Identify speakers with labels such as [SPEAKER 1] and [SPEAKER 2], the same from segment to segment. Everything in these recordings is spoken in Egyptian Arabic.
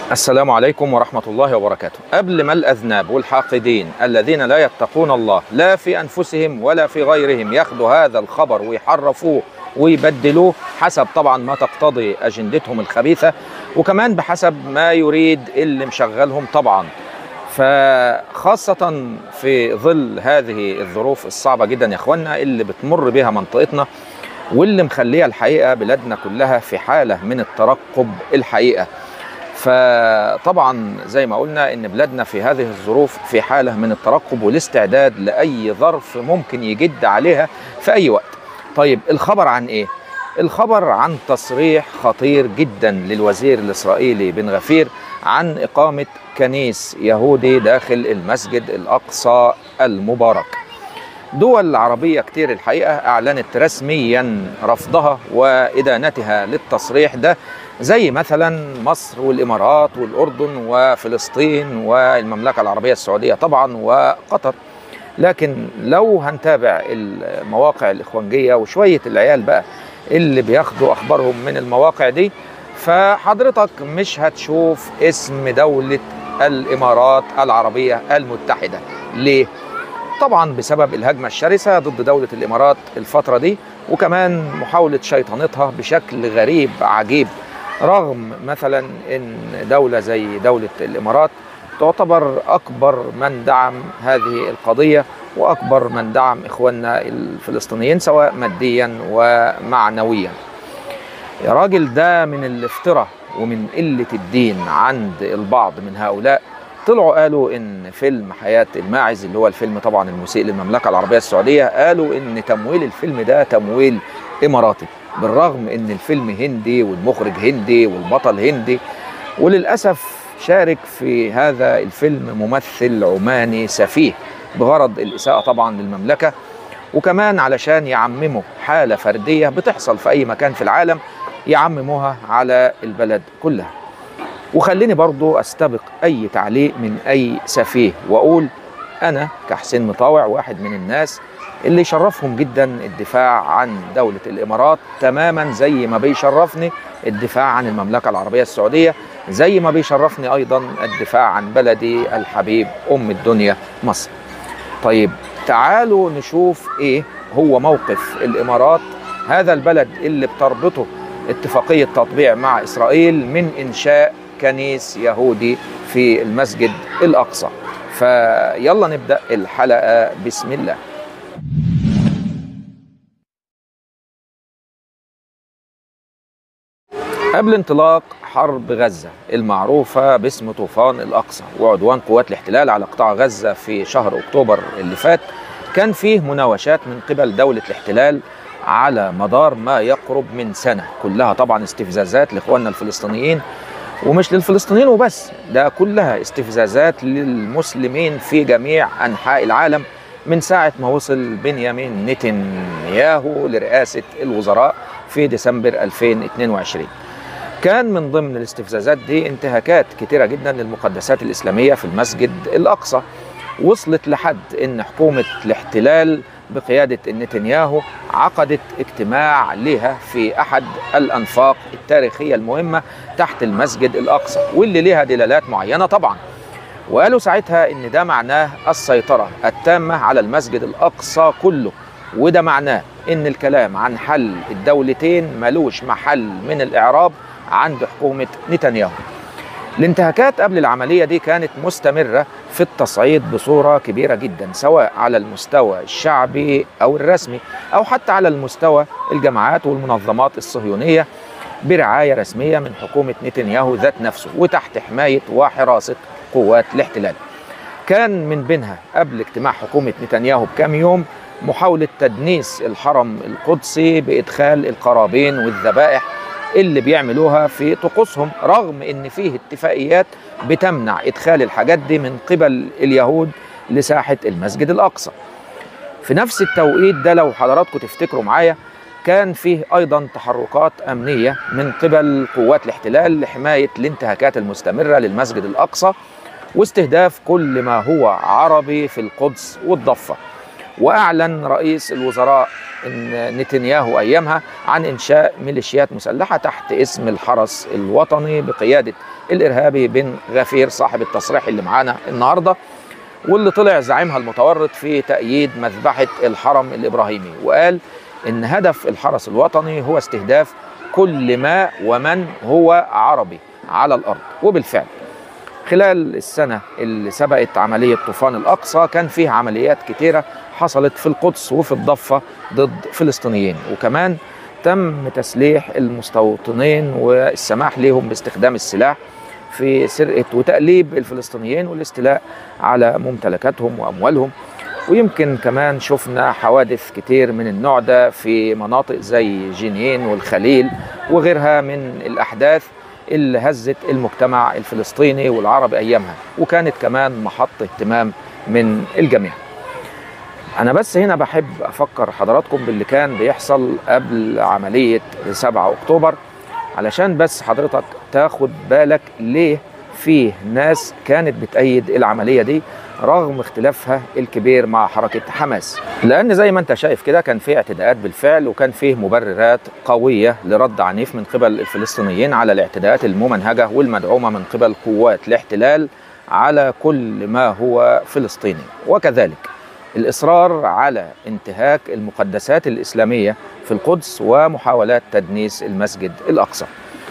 [SPEAKER 1] السلام عليكم ورحمة الله وبركاته قبل ما الأذناب والحاقدين الذين لا يتقون الله لا في أنفسهم ولا في غيرهم ياخدوا هذا الخبر ويحرفوه ويبدلوه حسب طبعا ما تقتضي أجندتهم الخبيثة وكمان بحسب ما يريد اللي مشغلهم طبعا فخاصة في ظل هذه الظروف الصعبة جدا يا اخوانا اللي بتمر بها منطقتنا واللي مخليها الحقيقة بلادنا كلها في حالة من الترقب الحقيقة فطبعا زي ما قلنا ان بلادنا في هذه الظروف في حاله من الترقب والاستعداد لاي ظرف ممكن يجد عليها في اي وقت. طيب الخبر عن ايه؟ الخبر عن تصريح خطير جدا للوزير الاسرائيلي بن غفير عن اقامه كنيس يهودي داخل المسجد الاقصى المبارك. دول عربيه كتير الحقيقه اعلنت رسميا رفضها وادانتها للتصريح ده زي مثلا مصر والامارات والاردن وفلسطين والمملكه العربيه السعوديه طبعا وقطر لكن لو هنتابع المواقع الاخوانجيه وشويه العيال بقى اللي بياخدوا اخبارهم من المواقع دي فحضرتك مش هتشوف اسم دوله الامارات العربيه المتحده ليه طبعا بسبب الهجمه الشرسه ضد دوله الامارات الفتره دي وكمان محاوله شيطنتها بشكل غريب عجيب رغم مثلا ان دوله زي دوله الامارات تعتبر اكبر من دعم هذه القضيه واكبر من دعم اخواننا الفلسطينيين سواء ماديا ومعنويا يا راجل ده من الافتراء ومن قله الدين عند البعض من هؤلاء طلعوا قالوا ان فيلم حياه الماعز اللي هو الفيلم طبعا المسيء للمملكه العربيه السعوديه قالوا ان تمويل الفيلم ده تمويل اماراتي بالرغم ان الفيلم هندي والمخرج هندي والبطل هندي وللاسف شارك في هذا الفيلم ممثل عماني سفيه بغرض الاساءه طبعا للمملكه وكمان علشان يعمموا حاله فرديه بتحصل في اي مكان في العالم يعمموها على البلد كلها وخليني برضو استبق اي تعليق من اي سفيه واقول انا كحسين مطاوع واحد من الناس اللي يشرفهم جدا الدفاع عن دولة الإمارات تماما زي ما بيشرفني الدفاع عن المملكة العربية السعودية زي ما بيشرفني أيضا الدفاع عن بلدي الحبيب أم الدنيا مصر طيب تعالوا نشوف إيه هو موقف الإمارات هذا البلد اللي بتربطه اتفاقية تطبيع مع إسرائيل من إنشاء كنيس يهودي في المسجد الأقصى فيلا نبدأ الحلقة بسم الله قبل انطلاق حرب غزة المعروفة باسم طوفان الأقصى وعدوان قوات الاحتلال على قطاع غزة في شهر أكتوبر اللي فات كان فيه مناوشات من قبل دولة الاحتلال على مدار ما يقرب من سنة كلها طبعا استفزازات لإخواننا الفلسطينيين ومش للفلسطينيين وبس ده كلها استفزازات للمسلمين في جميع أنحاء العالم من ساعة ما وصل بنيامين نتنياهو لرئاسة الوزراء في ديسمبر 2022 كان من ضمن الاستفزازات دي انتهاكات كتيرة جدا للمقدسات الإسلامية في المسجد الأقصى وصلت لحد ان حكومة الاحتلال بقيادة نتنياهو عقدت اجتماع لها في أحد الأنفاق التاريخية المهمة تحت المسجد الأقصى واللي لها دلالات معينة طبعا وقالوا ساعتها ان ده معناه السيطرة التامة على المسجد الأقصى كله وده معناه ان الكلام عن حل الدولتين ملوش محل من الإعراب عند حكومة نتنياهو الانتهاكات قبل العملية دي كانت مستمرة في التصعيد بصورة كبيرة جدا سواء على المستوى الشعبي أو الرسمي أو حتى على المستوى الجماعات والمنظمات الصهيونية برعاية رسمية من حكومة نتنياهو ذات نفسه وتحت حماية وحراسة قوات الاحتلال كان من بينها قبل اجتماع حكومة نتنياهو بكام يوم محاولة تدنيس الحرم القدسي بإدخال القرابين والذبائح اللي بيعملوها في طقوسهم رغم ان فيه اتفاقيات بتمنع ادخال الحاجات دي من قبل اليهود لساحة المسجد الأقصى في نفس التوقيت ده لو حضراتكم تفتكروا معايا كان فيه أيضا تحركات أمنية من قبل قوات الاحتلال لحماية الانتهاكات المستمرة للمسجد الأقصى واستهداف كل ما هو عربي في القدس والضفة وأعلن رئيس الوزراء إن نتنياهو أيامها عن إنشاء ميليشيات مسلحة تحت اسم الحرس الوطني بقيادة الارهابي بن غفير صاحب التصريح اللي معانا النهارده واللي طلع زعيمها المتورط في تأييد مذبحة الحرم الإبراهيمي وقال إن هدف الحرس الوطني هو استهداف كل ما ومن هو عربي على الأرض وبالفعل خلال السنة اللي سبقت عملية طوفان الأقصى كان فيه عمليات كتيرة حصلت في القدس وفي الضفة ضد فلسطينيين وكمان تم تسليح المستوطنين والسماح لهم باستخدام السلاح في سرقة وتأليب الفلسطينيين والاستيلاء على ممتلكاتهم وأموالهم ويمكن كمان شفنا حوادث كتير من النوع ده في مناطق زي جنين والخليل وغيرها من الأحداث اللي هزت المجتمع الفلسطيني والعربي أيامها وكانت كمان محط اهتمام من الجميع أنا بس هنا بحب أفكر حضراتكم باللي كان بيحصل قبل عملية 7 أكتوبر علشان بس حضرتك تاخد بالك ليه فيه ناس كانت بتأيد العملية دي رغم اختلافها الكبير مع حركة حماس لأن زي ما انت شايف كده كان في اعتداءات بالفعل وكان فيه مبررات قوية لرد عنيف من قبل الفلسطينيين على الاعتداءات الممنهجة والمدعومة من قبل قوات الاحتلال على كل ما هو فلسطيني وكذلك الإصرار على انتهاك المقدسات الإسلامية في القدس ومحاولات تدنيس المسجد الأقصى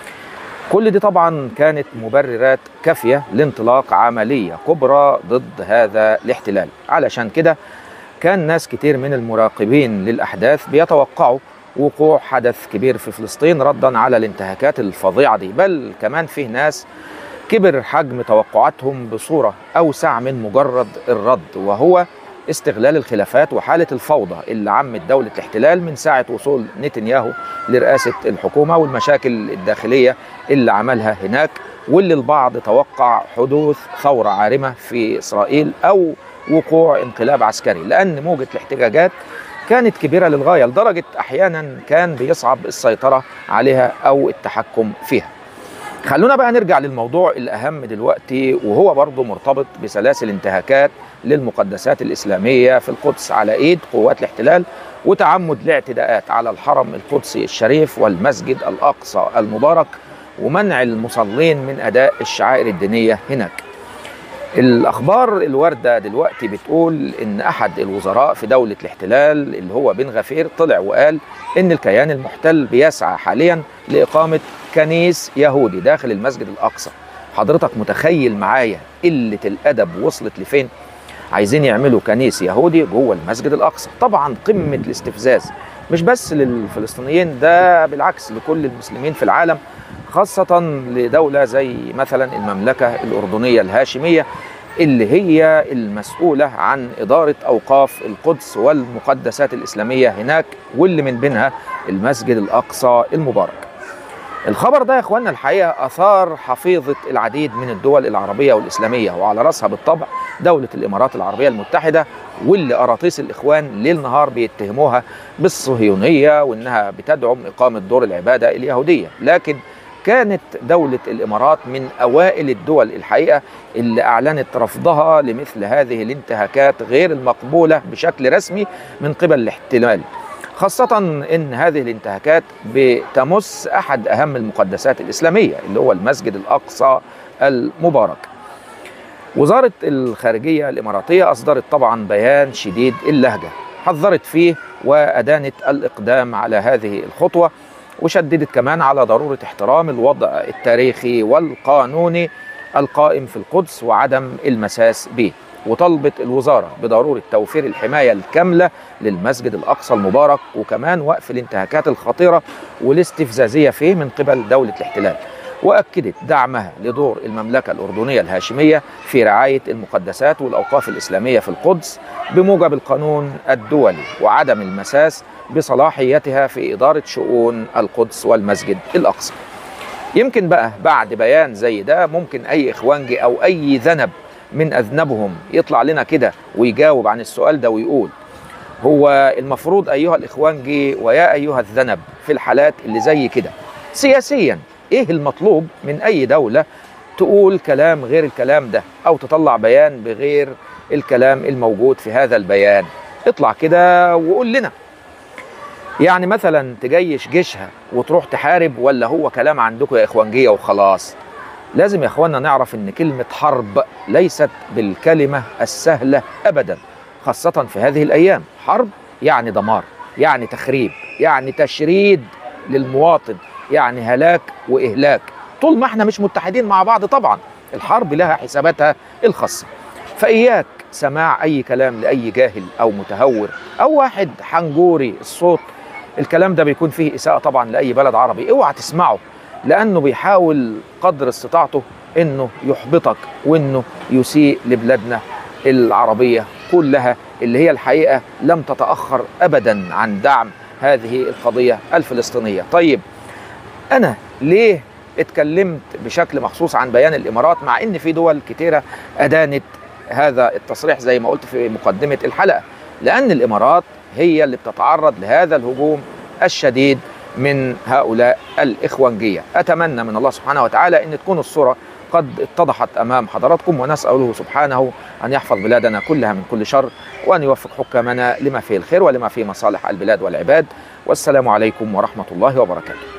[SPEAKER 1] كل دي طبعا كانت مبررات كافية لانطلاق عملية كبرى ضد هذا الاحتلال علشان كده كان ناس كتير من المراقبين للأحداث بيتوقعوا وقوع حدث كبير في فلسطين ردا على الانتهاكات الفظيعة دي بل كمان فيه ناس كبر حجم توقعاتهم بصورة أوسع من مجرد الرد وهو استغلال الخلافات وحالة الفوضى اللي عمت دولة الاحتلال من ساعة وصول نتنياهو لرئاسة الحكومة والمشاكل الداخلية اللي عملها هناك واللي البعض توقع حدوث ثورة عارمة في إسرائيل أو وقوع انقلاب عسكري لأن موجة الاحتجاجات كانت كبيرة للغاية لدرجة أحيانا كان بيصعب السيطرة عليها أو التحكم فيها خلونا بقى نرجع للموضوع الأهم دلوقتي وهو برضه مرتبط بسلاسل انتهاكات للمقدسات الإسلامية في القدس على إيد قوات الاحتلال وتعمد الاعتداءات على الحرم القدسي الشريف والمسجد الأقصى المبارك ومنع المصلين من أداء الشعائر الدينية هناك الأخبار الواردة دلوقتي بتقول إن أحد الوزراء في دولة الاحتلال اللي هو بن غفير طلع وقال إن الكيان المحتل بيسعى حاليا لإقامة كنيس يهودي داخل المسجد الأقصى حضرتك متخيل معايا قلة الأدب وصلت لفين؟ عايزين يعملوا كنيس يهودي جوه المسجد الأقصى طبعا قمة الاستفزاز مش بس للفلسطينيين ده بالعكس لكل المسلمين في العالم خاصة لدولة زي مثلا المملكة الأردنية الهاشمية اللي هي المسؤولة عن إدارة أوقاف القدس والمقدسات الإسلامية هناك واللي من بينها المسجد الأقصى المبارك الخبر ده يا اخوانا الحقيقه اثار حفيظه العديد من الدول العربيه والاسلاميه وعلى راسها بالطبع دوله الامارات العربيه المتحده واللي قراطيس الاخوان ليل نهار بيتهموها بالصهيونيه وانها بتدعم اقامه دور العباده اليهوديه لكن كانت دولة الإمارات من أوائل الدول الحقيقة اللي أعلنت رفضها لمثل هذه الانتهاكات غير المقبولة بشكل رسمي من قبل الاحتلال خاصة إن هذه الانتهاكات بتمس أحد أهم المقدسات الإسلامية اللي هو المسجد الأقصى المبارك. وزارة الخارجية الإماراتية أصدرت طبعا بيان شديد اللهجة حذرت فيه وأدانت الإقدام على هذه الخطوة وشددت كمان على ضرورة احترام الوضع التاريخي والقانوني القائم في القدس وعدم المساس به. وطلبت الوزارة بضرورة توفير الحماية الكاملة للمسجد الأقصى المبارك وكمان وقف الانتهاكات الخطيرة والاستفزازية فيه من قبل دولة الاحتلال وأكدت دعمها لدور المملكة الأردنية الهاشمية في رعاية المقدسات والأوقاف الإسلامية في القدس بموجب القانون الدولي وعدم المساس بصلاحيتها في إدارة شؤون القدس والمسجد الأقصى يمكن بقى بعد بيان زي ده ممكن أي إخوانجي أو أي ذنب من أذنبهم يطلع لنا كده ويجاوب عن السؤال ده ويقول هو المفروض أيها الإخوانجي ويا أيها الذنب في الحالات اللي زي كده سياسيا إيه المطلوب من أي دولة تقول كلام غير الكلام ده أو تطلع بيان بغير الكلام الموجود في هذا البيان اطلع كده وقول لنا يعني مثلا تجيش جيشها وتروح تحارب ولا هو كلام عندكم يا إخوانجية وخلاص لازم يا اخوانا نعرف ان كلمة حرب ليست بالكلمة السهلة ابدا خاصة في هذه الايام حرب يعني دمار يعني تخريب يعني تشريد للمواطن يعني هلاك واهلاك طول ما احنا مش متحدين مع بعض طبعا الحرب لها حساباتها الخاصة فإياك سماع أي كلام لأي جاهل أو متهور أو واحد حنجوري الصوت الكلام ده بيكون فيه إساءة طبعا لأي بلد عربي اوعى تسمعه لأنه بيحاول قدر استطاعته إنه يحبطك وإنه يسيء لبلادنا العربية كلها اللي هي الحقيقة لم تتأخر أبدا عن دعم هذه القضية الفلسطينية طيب أنا ليه اتكلمت بشكل مخصوص عن بيان الإمارات مع إن في دول كتيرة أدانت هذا التصريح زي ما قلت في مقدمة الحلقة لأن الإمارات هي اللي بتتعرض لهذا الهجوم الشديد من هؤلاء الإخوانجية أتمنى من الله سبحانه وتعالى أن تكون الصورة قد اتضحت أمام حضراتكم ونسأله سبحانه أن يحفظ بلادنا كلها من كل شر وأن يوفق حكامنا لما فيه الخير ولما فيه مصالح البلاد والعباد والسلام عليكم ورحمة الله وبركاته